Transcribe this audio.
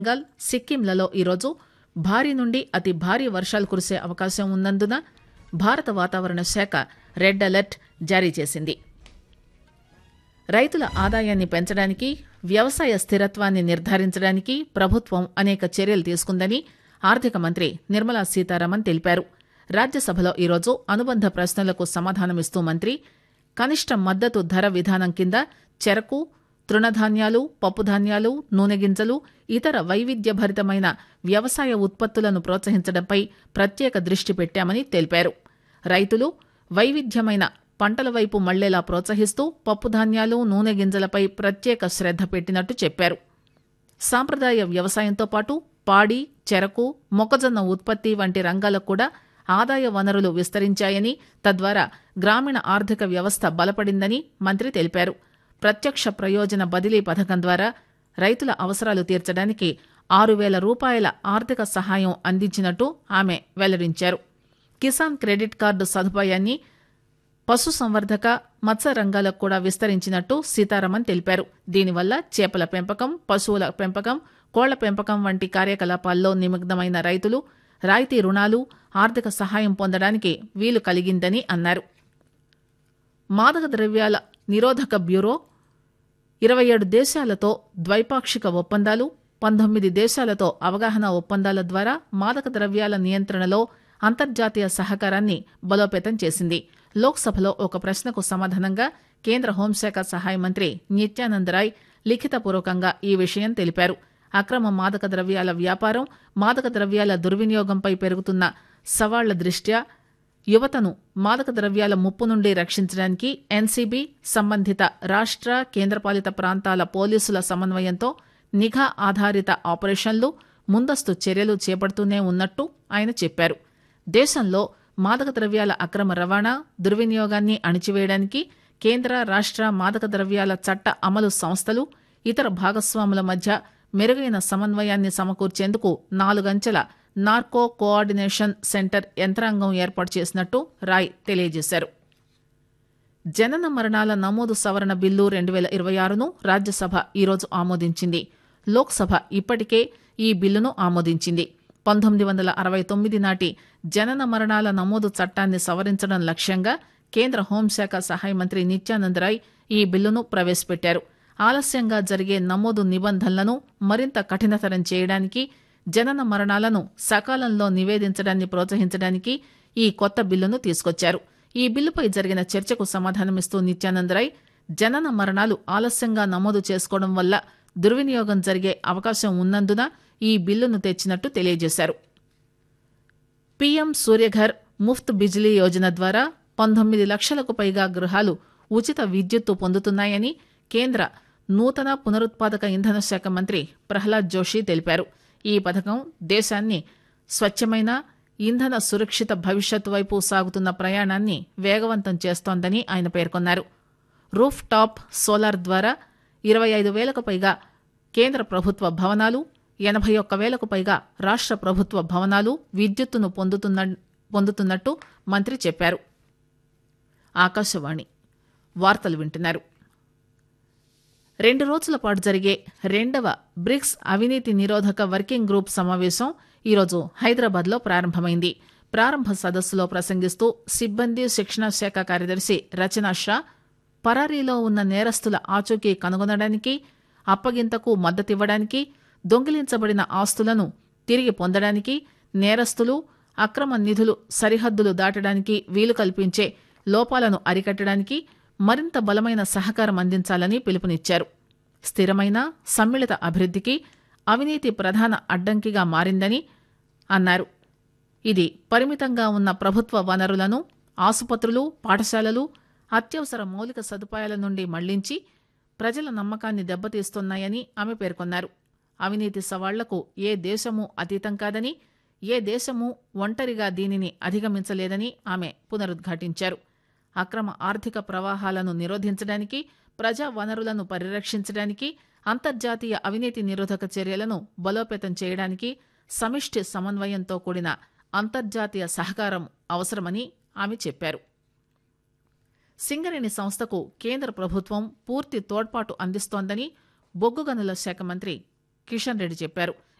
బెంగాల్ సిక్కింలలో ఈరోజు భారీ నుండి అతి భారీ వర్షాలు కురిసే అవకాశం ఉన్నందున భారత వాతావరణ శాఖ రెడ్ అలర్ట్ జారీ చేసింది రైతుల ఆదాయాన్ని పెంచడానికి వ్యవసాయ స్థిరత్వాన్ని నిర్ధారించడానికి ప్రభుత్వం అనేక చర్యలు తీసుకుందని ఆర్థిక మంత్రి నిర్మలా సీతారామన్ తెలిపారు రాజ్యసభలో ఈరోజు అనుబంధ ప్రశ్నలకు సమాధానమిస్తూ మంత్రి కనిష్ట మద్దతు ధర విధానం కింద చెరకు తృణధాన్యాలు పప్పుధాన్యాలు నూనె గింజలు ఇతర వైవిధ్యభరితమైన వ్యవసాయ ఉత్పత్తులను ప్రోత్సహించడంపై ప్రత్యేక దృష్టి పెట్టామని తెలిపారు రైతులు వైవిధ్యమైన పంటల వైపు మళ్లేలా ప్రోత్సహిస్తూ పప్పుధాన్యాలు నూనె గింజలపై ప్రత్యేక శ్రద్ద పెట్టినట్టు చెప్పారు సాంప్రదాయ వ్యవసాయంతో పాటు పాడి చెరకు మొక్కజొన్న ఉత్పత్తి వంటి రంగాలకు కూడా ఆదాయ వనరులు విస్తరించాయని తద్వారా గ్రామీణ ఆర్థిక వ్యవస్థ బలపడిందని మంత్రి తెలిపారు ప్రత్యక్ష ప్రయోజన బదిలీ పథకం ద్వారా రైతుల అవసరాలు తీర్చడానికి ఆరు వేల రూపాయల ఆర్థిక సహాయం అందించినట్టు ఆమె వెల్లడించారు కిసాన్ క్రెడిట్ కార్డు సదుపాయాన్ని పశుసంవర్ధక మత్స్య రంగాలకు కూడా విస్తరించినట్టు సీతారామన్ తెలిపారు దీనివల్ల చేపల పెంపకం పశువుల పెంపకం కోళ్ల పెంపకం వంటి కార్యకలాపాల్లో నిమగ్నమైన రైతులు రాయితీ రుణాలు ఆర్థిక సహాయం పొందడానికి వీలు కలిగిందని అన్నారు మాదక ద్రవ్యాల నిరోధక బ్యూరో ఇరవై ఏడు దేశాలతో ద్వైపాక్షిక ఒప్పందాలు పంతొమ్మిది దేశాలతో అవగాహన ఒప్పందాల ద్వారా మాదక ద్రవ్యాల నియంత్రణలో అంతర్జాతీయ సహకారాన్ని బలోపేతం చేసింది లోక్సభలో ఒక ప్రశ్నకు సమాధానంగా కేంద్ర హోంశాఖ సహాయ మంత్రి నిత్యానంద్ రాయ్ లిఖితపూర్వకంగా ఈ విషయం తెలిపారు అక్రమ మాదక ద్రవ్యాల వ్యాపారం మాదక ద్రవ్యాల దుర్వినియోగంపై పెరుగుతున్న సవాళ్ల దృష్ట్యా యువతను మాదక ద్రవ్యాల ముప్పు నుండి రక్షించడానికి ఎన్సీబీ సంబంధిత రాష్ట్ర కేంద్రపాలిత ప్రాంతాల పోలీసుల సమన్వయంతో నిఘా ఆధారిత ఆపరేషన్లు ముందస్తు చర్యలు చేపడుతూనే ఉన్నట్టు ఆయన చెప్పారు దేశంలో మాదక ద్రవ్యాల అక్రమ రవాణా దుర్వినియోగాన్ని అణిచివేయడానికి కేంద్ర రాష్ట్ర మాదక ద్రవ్యాల చట్ట అమలు సంస్థలు ఇతర భాగస్వాముల మధ్య మెరుగైన సమన్వయాన్ని సమకూర్చేందుకు నాలుగంచెల నార్కో కోఆర్డినేషన్ సెంటర్ యంత్రాంగం ఏర్పాటు చేసినట్టు రాయ్ తెలియజేశారు జనన మరణాల నమోదు సవరణ బిల్లు రెండు వేల ఇరవై ఆరును రాజ్యసభ ఈరోజు ఆమోదించింది లోక్సభ ఇప్పటికే ఈ బిల్లును ఆమోదించింది పంతొమ్మిది వందల అరవై తొమ్మిది నాటి జనన మరణాల నమోదు చట్టాన్ని సవరించడం లక్ష్యంగా కేంద్ర హోంశాఖ సహాయ మంత్రి నిత్యానంద్ రాయ్ ఈ బిల్లును ప్రవేశపెట్టారు ఆలస్యంగా జరిగే నమోదు నిబంధనలను మరింత కఠినతరం చేయడానికి జనన మరణాలను సకాలంలో నివేదించడాన్ని ప్రోత్సహించడానికి ఈ కొత్త బిల్లును తీసుకొచ్చారు ఈ బిల్లుపై జరిగిన చర్చకు సమాధానమిస్తూ నిత్యానంద్ రాయ్ జనన మరణాలు ఆలస్యంగా నమోదు చేసుకోవడం వల్ల దుర్వినియోగం జరిగే అవకాశం ఉన్నందున ఈ బిల్లును తెచ్చినట్టు తెలియజేశారు పీఎం సూర్యఘర్ ముఫ్త్ బిజిలీ యోజన ద్వారా పంతొమ్మిది లక్షలకు పైగా గృహాలు ఉచిత విద్యుత్తు పొందుతున్నాయని కేంద్ర నూతన పునరుత్పాదక ఇంధన శాఖ మంత్రి ప్రహ్లాద్ జోషి తెలిపారు ఈ పథకం దేశాన్ని స్వచ్ఛమైన ఇంధన సురక్షిత భవిష్యత్ వైపు సాగుతున్న ప్రయాణాన్ని వేగవంతం చేస్తోందని ఆయన పేర్కొన్నారు రూఫ్ టాప్ సోలార్ ద్వారా ఇరవై ఐదు వేలకు పైగా కేంద్ర ప్రభుత్వ భవనాలు ఎనభై ఒక్క వేలకు పైగా రాష్ట్ర ప్రభుత్వ భవనాలు విద్యుత్తును పొందుతున్న పొందుతున్నట్టు మంత్రి చెప్పారు ఆకాశవాణి వార్తలు వింటున్నారు రెండు రోజుల పాటు జరిగే రెండవ బ్రిక్స్ అవినీతి నిరోధక వర్కింగ్ గ్రూప్ సమావేశం ఈరోజు హైదరాబాద్లో ప్రారంభమైంది ప్రారంభ సదస్సులో ప్రసంగిస్తూ సిబ్బంది శిక్షణ శాఖ కార్యదర్శి రచనా షా పరారీలో ఉన్న నేరస్తుల ఆచూకీ కనుగొనడానికి అప్పగింతకు మద్దతివ్వడానికి దొంగిలించబడిన ఆస్తులను తిరిగి పొందడానికి నేరస్తులు అక్రమ నిధులు సరిహద్దులు దాటడానికి వీలు కల్పించే లోపాలను అరికట్టడానికి మరింత బలమైన సహకారం అందించాలని పిలుపునిచ్చారు స్థిరమైన సమ్మిళిత అభివృద్ధికి అవినీతి ప్రధాన అడ్డంకిగా మారిందని అన్నారు ఇది పరిమితంగా ఉన్న ప్రభుత్వ వనరులను ఆసుపత్రులు పాఠశాలలు అత్యవసర మౌలిక సదుపాయాల నుండి మళ్లించి ప్రజల నమ్మకాన్ని దెబ్బతీస్తున్నాయని ఆమె పేర్కొన్నారు అవినీతి సవాళ్లకు ఏ దేశమూ అతీతం కాదని ఏ దేశమూ ఒంటరిగా దీనిని అధిగమించలేదని ఆమె పునరుద్ఘాటించారు అక్రమ ఆర్థిక ప్రవాహాలను నిరోధించడానికి ప్రజా వనరులను పరిరక్షించడానికి అంతర్జాతీయ అవినీతి నిరోధక చర్యలను బలోపేతం చేయడానికి సమిష్టి సమన్వయంతో కూడిన అంతర్జాతీయ సహకారం అవసరమని ఆమె చెప్పారు సింగరేణి సంస్థకు కేంద్ర ప్రభుత్వం పూర్తి తోడ్పాటు అందిస్తోందని బొగ్గు గనుల శాఖ మంత్రి కిషన్ రెడ్డి చెప్పారు